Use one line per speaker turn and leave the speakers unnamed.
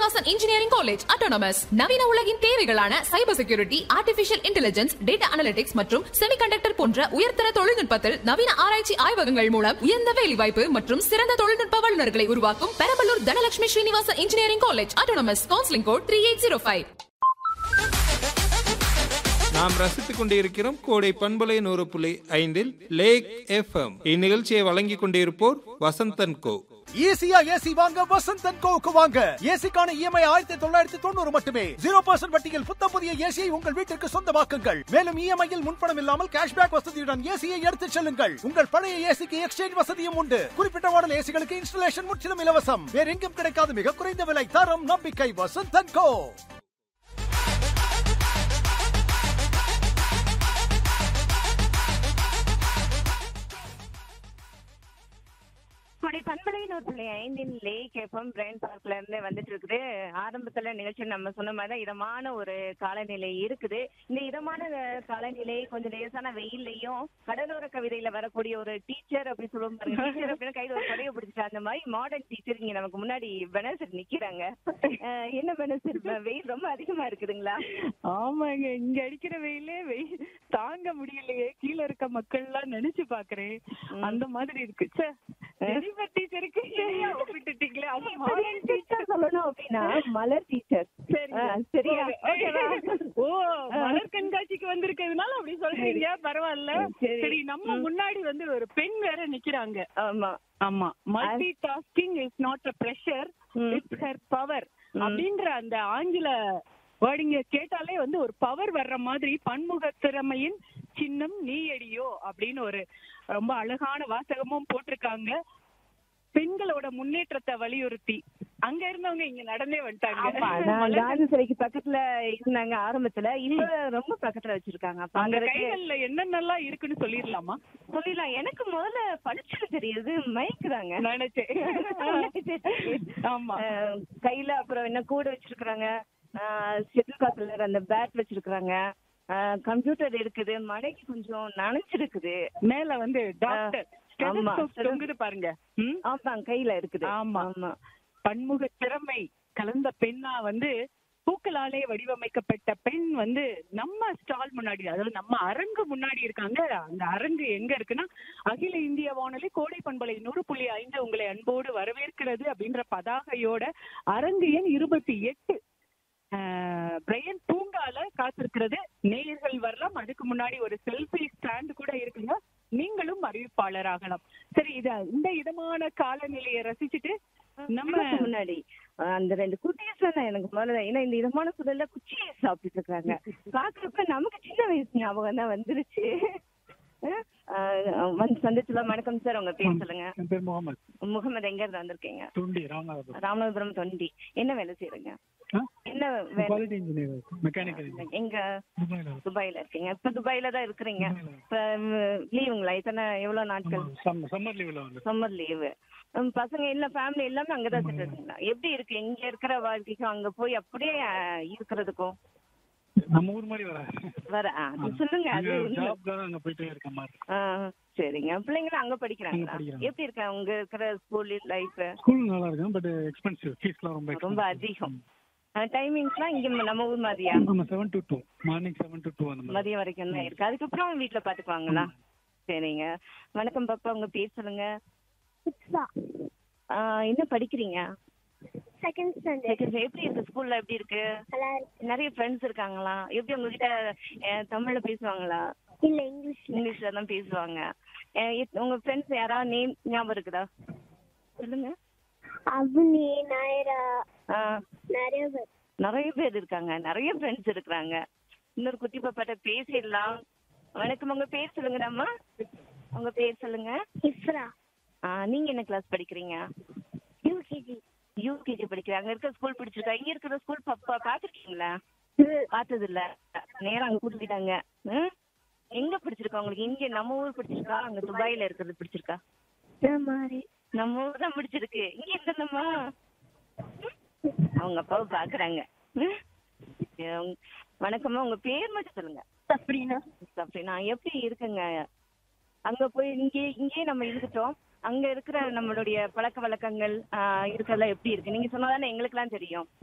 Srinivasan engineering college autonomous நவீன உலகின் தேவைகளான cyber security artificial intelligence data analytics மற்றும் செமிகண்டக்டர் போன்ற உயர்தர தொழில்நுட்பத்தில் நவீன ஆராய்ச்சி ஆய்வகங்கள் மூலம் உயர்ந்த வேலைவாய்ப்பு மற்றும் சிறந்த தொழில்நுட்ப வல்லுநர்களை உருவாக்கும் Perambalur Dhanalakshmi Srinivasan engineering college autonomous counselling code three eight zero five
நாம் ரசித்துக் கொண்டிருக்கிறோம் கோடை பண்பலை நூறு புள்ளி ஐந்தில் லேக் எஃப்எம் இந்நிகழ்ச்சியை வழங்கிக் கொண்டிருப்போர் வசந்தன் கோ
ஈஸியா ஏசி வாங்க வசந்தன் கோவுக்கு வாங்க ஏசிக்கான இஎம்ஐ ஆயிரத்தி தொள்ளாயிரத்தி தொண்ணூறு மட்டுமே ஜீரோ பர்சன்ட் வட்டியில் புத்த புதிய ஏசியை உங்கள் வீட்டிற்கு சொந்தமாக்குங்கள் மேலும் இஎம்ஐயில் முன்பணம் இல்லாமல் கேஷ்பேக் வசதியுடன் ஏசியை எடுத்துச் செல்லுங்கள் உங்கள் பழைய ஏசிக்கு எக்ஸ்சேஞ்ச் வசதியும் உண்டு குறிப்பிட்ட மாடல் ஏசிகளுக்கு இன்ஸ்டலேஷன் முற்றிலும் இலவசம் வேற எங்கும் கிடைக்காத மிக குறைந்த விலை தரம் நம்பிக்கை வசந்தன் கோ
கொடை பண்பலையின் ஒரு பிள்ளை ஐந்தின் லேக் எஃப்எம் பிரெயின் பார்க்ல இருந்து வந்துட்டு இருக்குது ஆரம்பத்துல நிகழ்ச்சி நம்ம சொன்ன மாதிரி தான் இதமான ஒரு காலநிலை இருக்குது இந்த இதமான அஹ், காலநிலை கொஞ்சம் லேசான வெயில்லையும் கடலோர கவிதையில வரக்கூடிய ஒரு டீச்சர் அப்படி சொல்லுவோம் பாருங்க டீச்சர் அப்படின்னு கையில ஒரு படையை பிடிச்சிட்டு அந்த மாதிரி மாடர்ன் டீச்சர் இங்க நமக்கு முன்னாடி பெனசர் நிக்கிறாங்க அஹ், என்ன பெனசர் வெயில் ரொம்ப அதிகமா இருக்குதுங்களா
ஆமாங்க இங்க அடிக்கிற வெயிலே வெயில் தாங்க முடியலையே கீழ இருக்க மக்கள் எல்லாம் நினைச்சு பாக்குறேன் அந்த மாதிரி இருக்கு ச்சே, ஜெனிஃபர் டீச்சருக்கு சரியா ஒப்பிட்டுட்டீங்களே அது மாடர்ன்
டீச்சர் சொல்லணும் அப்படின்னா மலர் டீச்சர்
சரிங்க.
சரியா ஓகேவா?
ஓ மலர் கண்காட்சிக்கு வந்திருக்கிறதுனால அப்படி சொல்றீங்க பரவாயில்ல
சரி.
சரி நம்ம முன்னாடி வந்து ஒரு பெண் வேற நிக்கிறாங்க
ஆமா
ஆமா multi tasking is not a pressure
hmm.
It's her power அப்படின்ற அந்த ஆங்கில வேர்டிங்க கேட்டாலே வந்து ஒரு பவர் வர்ற மாதிரி பன்முக திறமையின் சின்னம் நீயடியோ அப்படின்னு ஒரு ரொம்ப அழகான வாசகமும் போட்டிருக்காங்க பெண்களோட முன்னேற்றத்தை வலியுறுத்தி அங்க இருந்தவங்க இங்க நடந்தே
ஆமா
வந்துட்டாங்க
நான்
மலர்
காந்தி சிலைக்கு பக்கத்துல இருந்தாங்க ஆரம்பத்துல இப்ப ரொம்ப பக்கத்துல வச்சிருக்காங்க அப்ப
அங்க
அங்க இருக்கு
கைகள்ல என்னென்னலாம் இருக்குன்னு சொல்லிடலாமா
சொல்லிடலாம் எனக்கு முதல்ல படிச்சுட்டு தெரியுது மைக் தாங்க
நினைச்சேன் ஆமா
அஹ், கையில அப்புறம் என்ன கூட வச்சிருக்காங்க ஷெட்டில் காத்துல அந்த பேட் வச்சிருக்காங்க கம்ப்யூட்டர் இருக்குது மழைக்கு கொஞ்சம் நனைச்சிருக்குது
மேல வந்து டாக்டர்
ஆமா.
stethoscope தொங்குது பாருங்க ம்?
ஆமா கையில இருக்குது
ஆமா.
ஆமா
பன்முக திறமை கலந்த பெண்ணா வந்து பூக்களாலே வடிவமைக்கப்பட்ட பெண் வந்து நம்ம ஸ்டால் முன்னாடி அதாவது நம்ம அரங்கு முன்னாடி இருக்காங்க அந்த அரங்கு எங்க இருக்குன்னா அகில இந்திய வானொலி கோடை பண்பலை நூறு புள்ளி ஐந்து உங்களை அன்போடு வரவேற்கிறது அப்படின்ற பதாகையோட அரங்கு எண் இருபத்தி எட்டு ஆஹ், பிரையன் பூங்கால காத்திருக்கிறது நேயர்கள் வரலாம் அதுக்கு முன்னாடி ஒரு செல்ஃபி ஸ்டாண்ட் கூட இருக்குங்க நீங்களும் அறிவிப்பாளர் ஆகலாம் சரி இத இந்த இதமான காலநிலையை ரசிச்சுட்டு நம்ம
நமக்கு முன்னாடி அஹ், அந்த ரெண்டு குட்டீஸ் தான் எனக்கு முதல்ல ஏன்னா இந்த இதமான சூழல்ல குச்சியை சாப்பிட்டு இருக்காங்க பாக்குறப்ப நமக்கு சின்ன வயசு ஞாபகம் தான் வந்துருச்சு அஹ், அஹ், வந்து சந்திச்சுலாம் வணக்கம் சார் உங்க பேர் சொல்லுங்க
என் பேர் முகமது
முகமது எங்க இருந்து வந்திருக்கீங்க
தொண்டி ராமநாதபுரம்
ராமநாதபுரம் தொண்டி என்ன வேலை செய்யறீங்க
ஆ?
என்ன வேலை
குவாலிட்டி இன்ஜினியர் மெக்கானிக்கல் இன்ஜினியர்
எங்க
துபாயில
துபாயில இருக்கீங்க இப்ப துபாயில தான் இருக்கிறீங்க இப்ப லீவுங்களா இத்தனை எவ்வளவு நாட்கள்
சம்மர் லீவ்ல வந்து
சம்மர் லீவு பசங்க இல்ல ஃபேமிலி எல்லாமே அங்கதான் செட்டில் இருக்குங்களா எப்படி இருக்கு இங்க இருக்கிற வாழ்க்கைக்கும் அங்க போய் அப்படியே அஹ், இருக்கிறதுக்கும்
நம்ம ஊர் மாதிரி வர
வர ஆ, அது சொல்லுங்க அது உண்மை.
ஜாப் தான் அங்க போயிட்டே இருக்க மாதிரி இருக்கு.
ஆ, சரிங்க பிள்ளைங்களும் அங்க படிக்கிறாங்களா
அங்க படிக்கிறாங்க.
எப்படி இருக்கு அங்க இருக்கிற ஸ்கூல் லைஃப்
ஸ்கூல் நல்லா இருக்கும் பட் எக்ஸ்பென்சிவ் ஃபீஸ்லாம் ரொம்ப
ரொம்ப
expensive.
அதிகம் டைமிங்ஸ்லாம் இங்க நம்ம ஊர் மாதிரியா
ஆமா seven to two morning seven to two அந்த மாதிரி
மதியம் வரைக்கும் தான் இருக்கு அதுக்கப்புறம் வீட்ல பாத்துக்குவாங்களா சரிங்க வணக்கம் பாப்பா உங்க பேர் சொல்லுங்க ஆ, என்ன படிக்கிறீங்க
செகண்ட் ஸ்டாண்டர்ட்
Second, எப்படி இருக்கு ஸ்கூல்ல எப்படி இருக்கு
நல்லா இருக்கு
நிறைய ஃப்ரெண்ட்ஸ் இருக்காங்களா எப்படி உங்ககிட்ட அஹ், தமிழ்ல பேசுவாங்களா
இல்ல இங்கிலீஷ்ல
இங்கிலீஷ்ல தான் பேசுவாங்க அஹ், எத்- உங்க ஃப்ரெண்ட்ஸ் யாராவது நேம் ஞாபகம் இருக்குதா சொல்லுங்க
அபுனி நாயரா
ஆ,
நிறைய பேர்
நிறைய பேர் இருக்காங்க நிறைய ஃப்ரெண்ட்ஸ் இருக்கிறாங்க இன்னொரு குட்டி பாப்பாட்ட பேசிடலாம் வணக்கம் உங்க பேர் சொல்லுங்கடாம்மா உங்க பேர் சொல்லுங்க
இஃப்ரா
ஆ, நீங்க என்ன கிளாஸ் படிக்கிறீங்க
யூகேஜி
யூகேஜி படிக்கிறீங்க அங்க இருக்க ஸ்கூல் பிடிச்சிருக்கா இங்க இருக்கிற ஸ்கூல் பாப்பா பாத்துருக்கீங்களா பார்த்தது இல்ல நேரா அங்க கூட்டு போயிட்டாங்க ம்? எங்க பிடிச்சிருக்கா உங்களுக்கு இங்க நம்ம ஊர் பிடிச்சிருக்கா அங்க துபாயில இருக்கிறது பிடிச்சிருக்கா
மாதிரி
நம்ம ஊர் தான் பிடிச்சிருக்கு இங்க இருந்தம்மா அவங்க அப்பாவை பாக்குறாங்க ம்? உங்க- வணக்கம்மா உங்க பேர் மட்டும் சொல்லுங்க
அப்படின்னா
அப்படின்னா எப்படி இருக்குங்க அங்க போய் இங்கே இங்கே நம்ம இருந்துட்டோம் அங்க இருக்கிற நம்மளுடைய பழக்க வழக்கங்கள் ஆஹ் இருக்கறதெல்லாம் எப்படி இருக்கு நீங்க சொன்னாதானே எங்களுக்கெல்லாம் தெரியும்